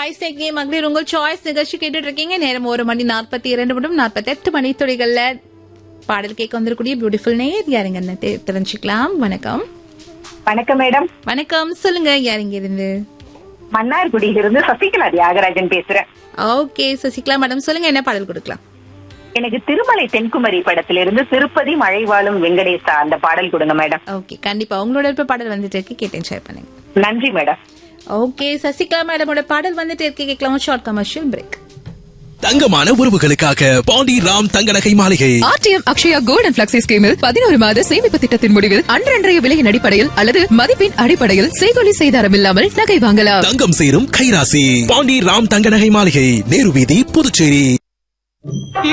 ஐசேக்கே மகளிர் உங்கள் சாய்ஸ் நிகழ்ச்சி கேட்டுட்டு இருக்கீங்க நேரம் ஒரு மணி நாற்பத்தி இரண்டு நிமிடம் நாற்பத்தி எட்டு மணி துளிகள்ல பாடல் கேட்க வந்திருக்கூடிய பியூட்டிஃபுல் நேர் யாருங்கன்னு தெ- தெரிஞ்சுக்கலாம் வணக்கம் வணக்கம் மேடம் வணக்கம் சொல்லுங்க யாருங்க இருந்து மன்னார்குடியிலிருந்து சசிகலா தியாகராஜன் பேசுறேன் ஓகே சசிகலா மேடம் சொல்லுங்க என்ன பாடல் கொடுக்கலாம் எனக்கு திருமலை தென்குமரி படத்திலிருந்து திருப்பதி மழை வாழும் வெங்கடேசா அந்த பாடல் கொடுங்க மேடம் ஓகே கண்டிப்பா உங்களோட விருப்ப பாடல் வந்துட்டு இருக்கு கேட்டு ஷேர் பண்ணுங்க நன்றி மேடம் ஓகே சசிகலா மேடமோட பாடல் வந்துட்டு இருக்கு கேட்கலாம் ஷார்ட் கமர்ஷியல் பிரேக் தங்கமான உறவுகளுக்காக பாண்டி ராம் தங்க நகை மாளிகை RDM Akshaya gold and flexi ஸ்கீமில் பதினோரு மாத சேமிப்பு திட்டத்தின் முடிவில் அன்றன்றைய விலையின் அடிப்படையில் அல்லது மதிப்பின் அடிப்படையில் செய்கொலி செய்தாரம் இல்லாமல் நகை வாங்கலாம் தங்கம் சேரும் கைராசி பாண்டி ராம் தங்க நகை மாளிகை நேரு வீதி புதுச்சேரி